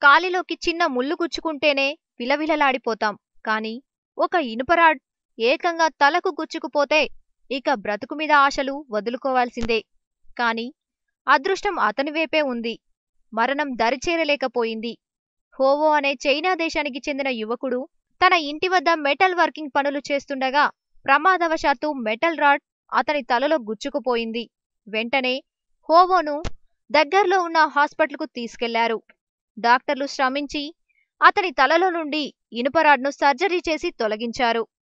కాలిలోకి చిన్న ముళ్ళు గుచ్చుకుంటేనే విలవిలలాడిపోతాం కానీ ఒక ఇనుపరాడ్ ఏకంగా తలకు గుచ్చుకుపోతే ఇక బ్రతుకు మీద ఆశలు వదులుకోవాల్సిందే కాని అదృష్టం అతని వైపే ఉంది మరణం దరిచేరలేకపోయింది హోవో అనే చైనా దేశానికి చెందిన యువకుడు తన ఇంటి వద్ద మెటల్ వర్కింగ్ పనులు చేస్తుండగా ప్రమాదవశాత్తు మెటల్ రాడ్ అతని తలలో గుచ్చుకుపోయింది వెంటనే హోవోను దగ్గర్లో ఉన్న హాస్పిటల్కు తీసుకెళ్లారు డాక్టర్లు శ్రమించి అతని తలలో నుండి ఇనుపరాడ్ను సర్జరీ చేసి తొలగించారు